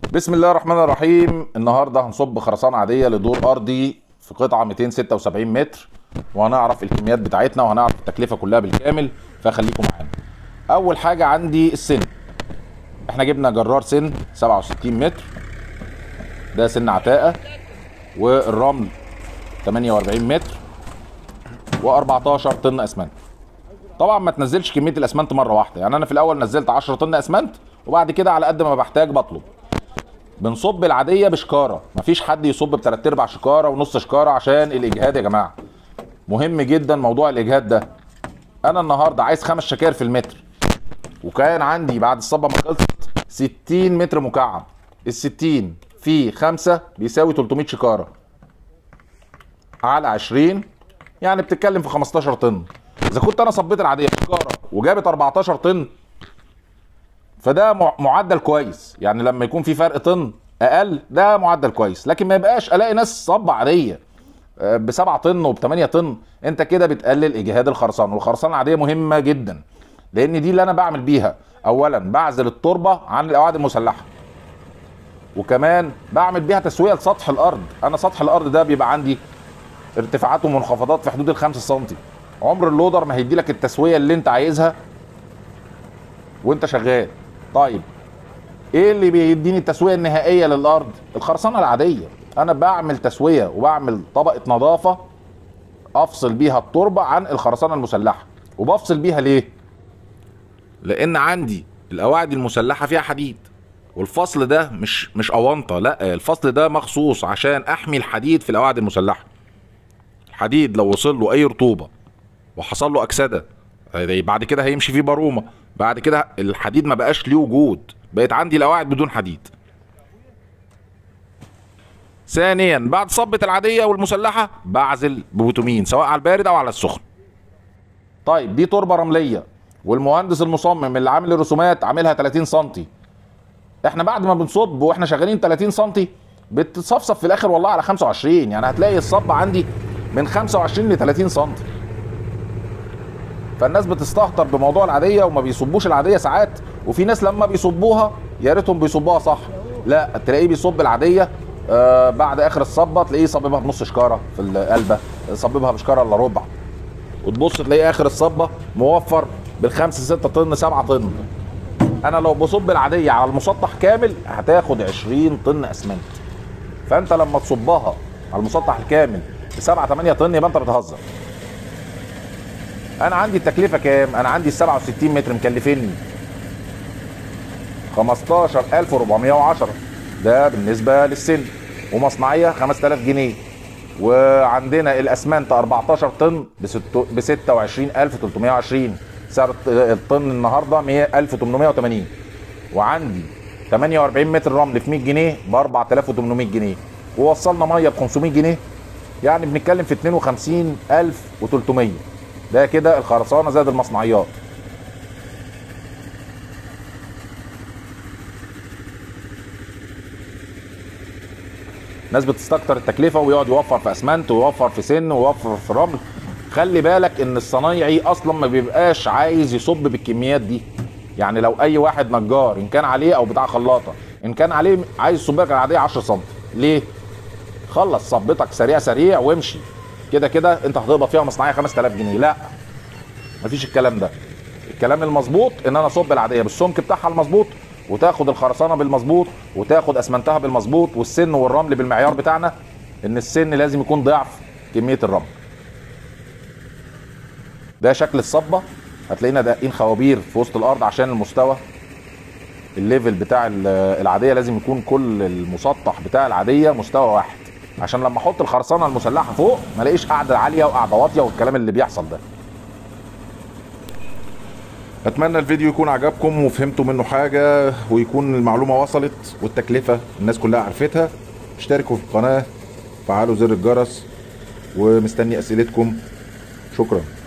بسم الله الرحمن الرحيم النهارده هنصب خرسانه عاديه لدور ارضي في قطعه 276 متر وهنعرف الكميات بتاعتنا وهنعرف التكلفه كلها بالكامل فخليكم معانا اول حاجه عندي السن احنا جبنا جرار سن 67 متر ده سن عتاقه والرمل 48 متر و14 طن اسمنت طبعا ما تنزلش كميه الاسمنت مره واحده يعني انا في الاول نزلت 10 طن اسمنت وبعد كده على قد ما بحتاج بطلب بنصب العاديه بشكاره مفيش حد يصب بتلات ارباع شكاره ونص شكاره عشان الاجهاد يا جماعه مهم جدا موضوع الاجهاد ده انا النهارده عايز خمس شكاير في المتر وكان عندي بعد الصبه ما خلصت 60 متر مكعب ال 60 في 5 بيساوي 300 شكاره على 20 يعني بتتكلم في 15 طن اذا كنت انا صبيت العاديه شكاره وجابت 14 طن فده مع- معدل كويس يعني لما يكون في فرق طن اقل ده معدل كويس لكن ما يبقاش الاقي ناس صب عاديه آه، بسبعة طن وبثمانية طن انت كده بتقلل اجهاد الخرسانه والخرسانه العاديه مهمه جدا لان دي اللي انا بعمل بيها اولا بعزل التربه عن القواعد المسلحه وكمان بعمل بيها تسويه لسطح الارض انا سطح الارض ده بيبقى عندي ارتفاعات ومنخفضات في حدود الخمسة سنتي عمر اللودر ما هيدي لك التسويه اللي انت عايزها وانت شغال طيب ايه اللي بيديني التسويه النهائيه للارض الخرسانه العاديه انا بعمل تسويه وبعمل طبقه نظافه افصل بيها التربه عن الخرسانه المسلحه وبفصل بيها ليه لان عندي القواعد المسلحه فيها حديد والفصل ده مش مش اونطه لا الفصل ده مخصوص عشان احمي الحديد في القواعد المسلحه الحديد لو وصل له اي رطوبه وحصل له اكسده هي- بعد كده هيمشي فيه بارومه بعد كده الحديد ما بقاش ليه وجود بقت عندي القواعد بدون حديد ثانيا بعد صبة العادية والمسلحة بعزل ببوتومين سواء على البارد او على السخن طيب دي تربة رملية والمهندس المصمم اللي عامل الرسومات عاملها 30 سنتي احنا بعد ما بنصب واحنا شغالين 30 سنتي بتتصفصف في الاخر والله على 25 يعني هتلاقي الصب عندي من 25 ل 30 سنتي فالناس بتستهتر بموضوع العاديه وما بيصبوش العاديه ساعات وفي ناس لما بيصبوها يا ريتهم بيصبوها صح لا تلاقيه بيصب العاديه آه بعد اخر الصبه تلاقيه صببها بنص شكاره في القلبه صببها بشكاره الا ربع وتبص تلاقيه اخر الصبه موفر بالخمسه ستة طن سبعة طن انا لو بصب العاديه على المسطح كامل هتاخد 20 طن اسمنت فانت لما تصبها على المسطح الكامل ب 7 8 طن يبقى انت بتهزر انا عندي التكلفه كام انا عندي ال 67 متر مكلفيني 15410 ده بالنسبه للسن ومصنعيه 5000 جنيه وعندنا الاسمنت 14 طن ب 26320 سعر الط- الطن النهارده 100 1880 وعندي 48 متر رمل في 100 جنيه ب 4800 جنيه ووصلنا ميه ب 500 جنيه يعني بنتكلم في 52300 ده كده الخرسانه زائد المصنعيات ناس بتستكتر التكلفه ويقعد يوفر في اسمنت ويوفر في سن ويوفر في رمل خلي بالك ان الصنايعي اصلا ما بيبقاش عايز يصب بالكميات دي يعني لو اي واحد نجار ان كان عليه او بتاع خلاطه ان كان عليه عايز يصب لك العاديه 10 سم ليه خلص صبتك سريع سريع وامشي كده كده انت هتقبض فيها مصنعيه 5000 جنيه لا مفيش الكلام ده الكلام المظبوط ان انا اصب العاديه بالسمك بتاعها المظبوط وتاخد الخرسانه بالمظبوط وتاخد اسمنتها بالمظبوط والسن والرمل بالمعيار بتاعنا ان السن لازم يكون ضعف كميه الرمل ده شكل الصبه هتلاقينا داقين خوابير في وسط الارض عشان المستوى الليفل بتاع ال- العاديه لازم يكون كل المسطح بتاع العاديه مستوى واحد عشان لما احط الخرسانه المسلحه فوق ما الاقيش قاعده عاليه وقاعده واطيه والكلام اللي بيحصل ده اتمنى الفيديو يكون عجبكم وفهمتوا منه حاجه ويكون المعلومه وصلت والتكلفه الناس كلها عرفتها اشتركوا في القناه فعلوا زر الجرس ومستني اسئلتكم شكرا